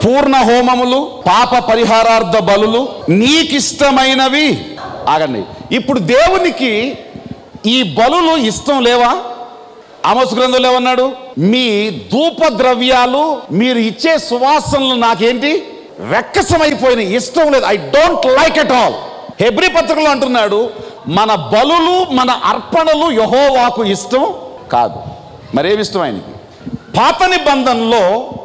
పూర్ణ హోమములు పాప పరిహారార్థ బలులు నీకిష్టమైనవి ఆగండి ఇప్పుడు దేవునికి ఈ బలులు ఇష్టం లేవా ఆమోస్ గ్రంథంలో ఏమన్నాడు మీ ధూప ద్రవ్యాలు మీరు ఇచ్చే సువాసనలు నాకేంటి వెక్కసమైపోయిన ఇష్టం లేదు I don't like at all Hebrew పత్రికలో అంటున్నాడు మన బలులు మన అర్పణలు యహోవాకు ఇష్టం కాదు మరేమి ఇష్టం ఆయనకి పాత నిబంధనలో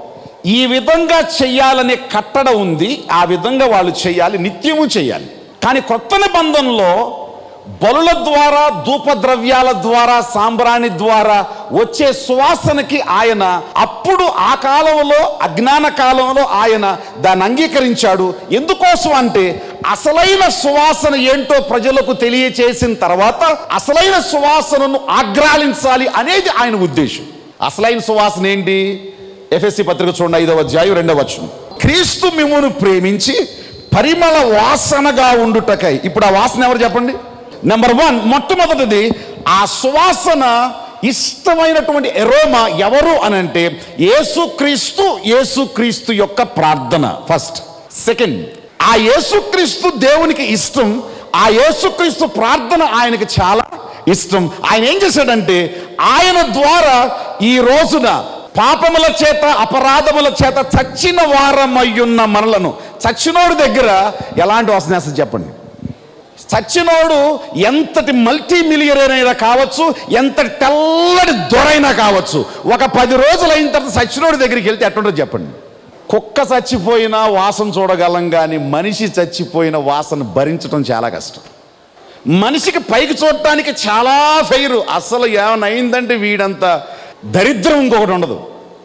ఈ విధంగా చెయ్యాలనే కట్టడ ఉంది ఆ విధంగా వాళ్ళు చేయాలి నిత్యము చేయాలి కానీ కొత్త నిబంధనలో బలుల ద్వారా ధూపద్రవ్యాల ద్వారా సాంబ్రాణి ద్వారా వచ్చే సువాసనకి ఆయన అప్పుడు ఆ కాలంలో అజ్ఞాన కాలంలో ఆయన దాన్ని అంగీకరించాడు ఎందుకోసం అంటే అసలైన సువాసన ఏంటో ప్రజలకు తెలియచేసిన తర్వాత అసలైన సువాసనను ఆగ్రాలించాలి అనేది ఆయన ఉద్దేశం అసలైన సువాసన ఏంటి ఎఫ్ఎస్సి పత్రిక చూడండి ఐదవ అధ్యాయం రెండవ వచనం క్రీస్తు మిమ్మును ప్రేమించి పరిమళ వాసనగా ఉండుటకై ఇప్పుడు ఆ వాసన ఎవరు చెప్పండి నెంబర్ వన్ మొట్టమొదటిది ఆ సువాసన ఇష్టమైనటువంటి ఎరోమా ఎవరు అని అంటే యేసుక్రీస్తు యేసుక్రీస్తు యొక్క ప్రార్థన ఫస్ట్ సెకండ్ ఆ యేసుక్రీస్తు దేవునికి ఇష్టం ఆ యేసుక్రీస్తు ప్రార్థన ఆయనకి చాలా ఇష్టం ఆయన ఏం చేశాడంటే ఆయన ద్వారా ఈ రోజున పాపముల చేత అపరాధముల చేత చచ్చిన వారమయ్యున్న మనలను చచ్చినోడి దగ్గర ఎలాంటి వాసన వేస్తుంది చెప్పండి చచ్చినోడు ఎంతటి మల్టీ మిలియనర్ అయినా కావచ్చు ఎంతటి తెల్లటి దొరైనా కావచ్చు ఒక పది రోజులు అయిన తర్వాత చచ్చినోడి దగ్గరికి వెళ్తే ఎట్టుంటుందో చెప్పండి కుక్క చచ్చిపోయినా వాసన చూడగలం కానీ మనిషి చచ్చిపోయిన వాసన భరించడం చాలా కష్టం మనిషికి పైకి చూడటానికి చాలా ఫెయిర్ అసలు ఏమైనా అయిందంటే వీడంత దరిద్రం ఇంకొకటి ఉండదు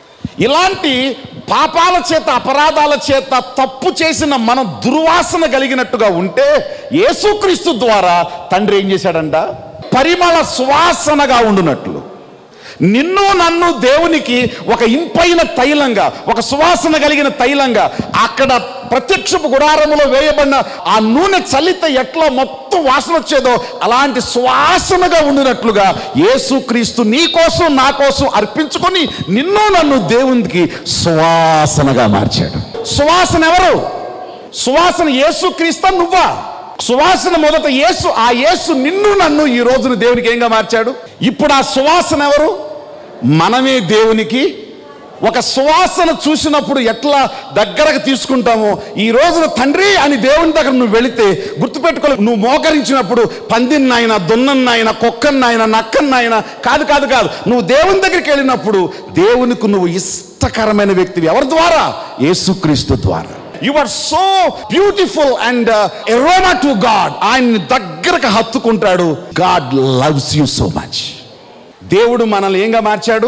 ఇలాంటి పాపాల చేత అపరాధాల చేత తప్పు చేసిన మనం దుర్వాసన కలిగినట్టుగా ఉంటే యేసుక్రీస్తు ద్వారా తండ్రి ఏం చేశాడంట పరిమళ సువాసనగా ఉండునట్లు నిన్ను నన్ను దేవునికి ఒక ఇంపైన తైలంగా ఒక సువాసన కలిగిన తైలంగా అక్కడ ప్రత్యక్షపు గుడారములో వేయబడిన ఆ నూనె చల్లితే ఎట్లా మొత్తం వాసన వచ్చేదో అలాంటి సువాసనగా ఉండినట్లుగా యేసుక్రీస్తు నీ కోసం నా కోసం అర్పించుకొని నిన్ను నన్ను దేవునికి సువాసనగా మార్చాడు సువాసన ఎవరు సువాసన యేసుక్రీస్తా నువ్వా సువాసన మొదట యేసు ఆ యేసు నిన్ను నన్ను ఈ రోజున దేవునికి ఏంగా మార్చాడు ఇప్పుడు ఆ సువాసన ఎవరు మనమే దేవునికి ఒక సువాసన చూసినప్పుడు ఎట్లా దగ్గరకు తీసుకుంటామో ఈ రోజున తండ్రి అని దేవుని దగ్గర నువ్వు వెళితే గుర్తుపెట్టుకో నువ్వు మోకరించినప్పుడు పందిన్నాయన దున్నన్నాయన కుక్కన్నాయన నక్కన్నాయన కాదు కాదు కాదు నువ్వు దేవుని దగ్గరికి వెళ్ళినప్పుడు దేవునికి నువ్వు ఇష్టకరమైన వ్యక్తివి ఎవరి ద్వారా యేసుక్రీస్తు ద్వారా you are so beautiful and aroma to God ఆయన్ని దగ్గరకు హత్తుకుంటాడు God loves you so much దేవుడు మనల్ని ఏంగా మార్చాడు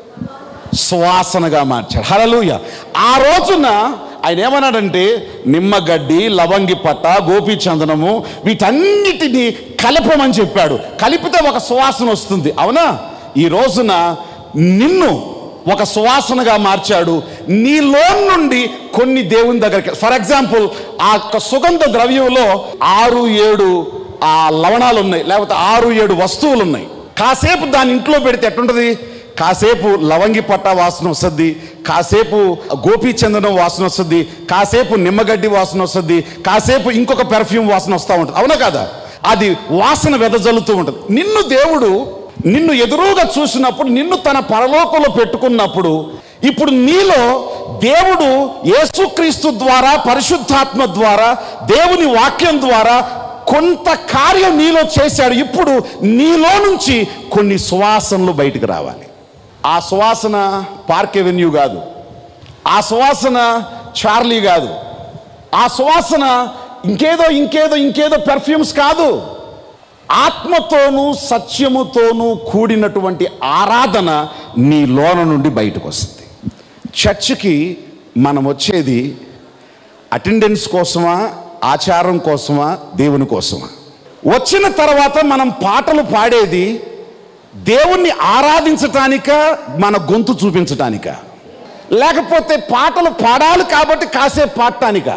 సువాసనగా మార్చాడు హలలుయ ఆ రోజున ఆయన ఏమన్నాడంటే నిమ్మగడ్డి లవంగి పట్ట గోపీచందనము వీటన్నిటిని కలపమని చెప్పాడు కలిపితే ఒక సువాసన వస్తుంది అవునా ఈ రోజున నిన్ను ఒక సువాసనగా మార్చాడు నీలో నుండి కొన్ని దేవుని దగ్గరికి ఫర్ ఎగ్జాంపుల్ ఆ యొక్క సుగంధ ద్రవ్యంలో ఆరు ఏడు ఆ లవణాలు ఉన్నాయి లేకపోతే ఆరు ఏడు వస్తువులు ఉన్నాయి కాసేపు దాని ఇంట్లో పెడితే ఎట్టుంటది కాసేపు లవంగి పట్ట వాసన వస్తుంది కాసేపు గోపీ చందనం వాసన వస్తుంది కాసేపు నిమ్మగడ్డి వాసన వస్తుంది కాసేపు ఇంకొక పెర్ఫ్యూమ్ వాసన వస్తూ ఉంటుంది అవునా కదా అది వాసన వెదజల్లుతూ ఉంటుంది నిన్ను దేవుడు నిన్ను ఎదురుగా చూసినప్పుడు నిన్ను తన పరలోకంలో పెట్టుకున్నప్పుడు ఇప్పుడు నీలో దేవుడు యేసుక్రీస్తు ద్వారా పరిశుద్ధాత్మ ద్వారా దేవుని వాక్యం ద్వారా కొంత కార్యం నీలో చేశాడు ఇప్పుడు నీలో నుంచి కొన్ని సువాసనలు బయటకు రావాలి ఆ సువాసన పార్క్ ఎవెన్యూ కాదు ఆ సువాసన చార్లీ కాదు ఆ సువాసన ఇంకేదో ఇంకేదో ఇంకేదో పెర్ఫ్యూమ్స్ కాదు ఆత్మతోనూ సత్యముతోనూ కూడినటువంటి ఆరాధన నీ లోన నుండి బయటకు వస్తుంది చర్చికి మనం వచ్చేది అటెండెన్స్ కోసమా ఆచారం కోసమా దేవుని కోసమా వచ్చిన తర్వాత మనం పాటలు పాడేది దేవుణ్ణి ఆరాధించటానిక మన గొంతు చూపించటానిక లేకపోతే పాటలు పాడాలి కాబట్టి కాసేపు పాడటానిక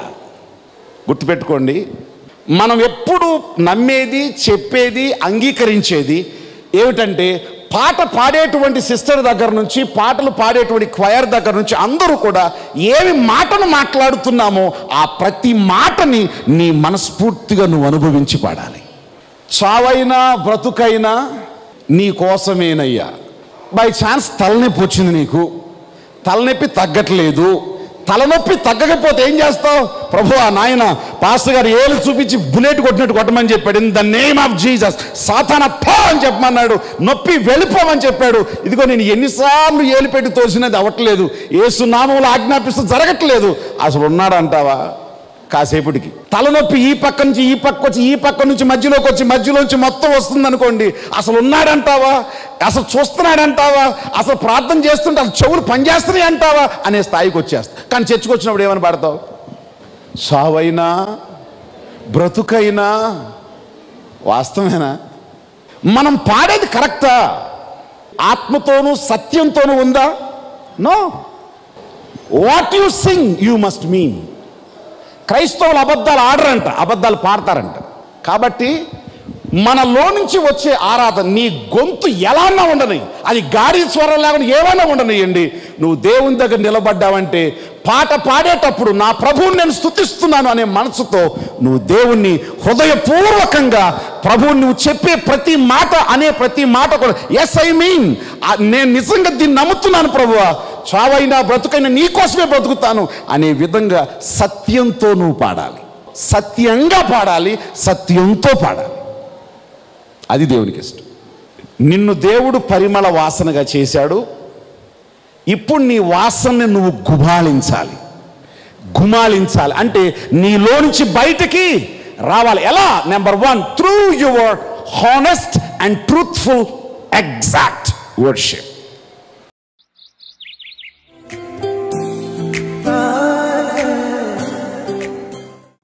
గుర్తుపెట్టుకోండి మనం ఎప్పుడు నమ్మేది చెప్పేది అంగీకరించేది ఏమిటంటే పాట పాడేటువంటి సిస్టర్ దగ్గర నుంచి పాటలు పాడేటువంటి క్వయర్ దగ్గర నుంచి అందరూ కూడా ఏమి మాటను మాట్లాడుతున్నామో ఆ ప్రతి మాటని నీ మనస్ఫూర్తిగా నువ్వు అనుభవించి పాడాలి చావైనా బ్రతుకైనా నీ కోసమేనయ్యా బై ఛాన్స్ తలనొప్పి వచ్చింది నీకు తలనొప్పి తగ్గట్లేదు తలనొప్పి తగ్గకపోతే ఏం చేస్తావు ప్రభు ఆ నాయన పాస్టర్ గారు ఏలు చూపించి బుల్లెట్ కొట్టినట్టు కొట్టమని చెప్పాడు in the name of Jesus సాతాన పో అని చెప్పమన్నాడు నొప్పి వెళ్ళిపోమని చెప్పాడు ఇదిగో నేను ఎన్నిసార్లు ఏలు పెట్టి తోసినది అవ్వట్లేదు ఏసు నామంలో ఆజ్ఞాపిస్తూ జరగట్లేదు అసలు ఉన్నాడంటావా కాసేపటికి తలనొప్పి ఈ పక్క నుంచి ఈ పక్క వచ్చి ఈ పక్క నుంచి మధ్యలోకి వచ్చి మధ్యలోంచి మొత్తం వస్తుంది అనుకోండి అసలు ఉన్నాడంటావా అసలు చూస్తున్నాడంటావా అసలు ప్రార్థన చేస్తుంటే అసలు చెవులు పనిచేస్తున్నాయి అంటావా అనే స్థాయికి వచ్చేస్తా కానీ చర్చకు వచ్చినప్పుడు ఏమని పాడతావు సావైనా బ్రతుకైనా వాస్తవేనా మనం పాడేది కరెక్టా ఆత్మతోనూ సత్యంతోనూ ఉందా no what you sing you must mean క్రైస్తవులు అబద్ధాలు ఆడరంట అబద్ధాలు పాడతారంట కాబట్టి మనలో నుంచి వచ్చే ఆరాధన నీ గొంతు ఎలాన్నా ఉండని అది గాడి స్వరం లేకుండా ఏమైనా ఉండనియండి నువ్వు దేవుని దగ్గర నిలబడ్డావంటే పాట పాడేటప్పుడు నా ప్రభువుని నేను స్థుతిస్తున్నాను అనే మనసుతో నువ్వు దేవుణ్ణి హృదయపూర్వకంగా ప్రభువు నువ్వు చెప్పే ప్రతి మాట అనే ప్రతి మాట కూడా ఎస్ ఐ మీన్ నేను నిజంగా దీన్ని నమ్ముతున్నాను ప్రభువా చావైనా బ్రతుకైనా నీ కోసమే బ్రతుకుతాను అనే విధంగా సత్యంతో నువ్వు పాడాలి సత్యంగా పాడాలి సత్యంతో పాడాలి అది దేవునికి ఇష్టం నిన్ను దేవుడు పరిమళ వాసనగా చేశాడు ఇప్పుడు నీ వాసనని నువ్వు గుబాళించాలి గుమాళించాలి అంటే నీలోంచి బయటికి రావాలి ఎలా number one through your honest and truthful exact worship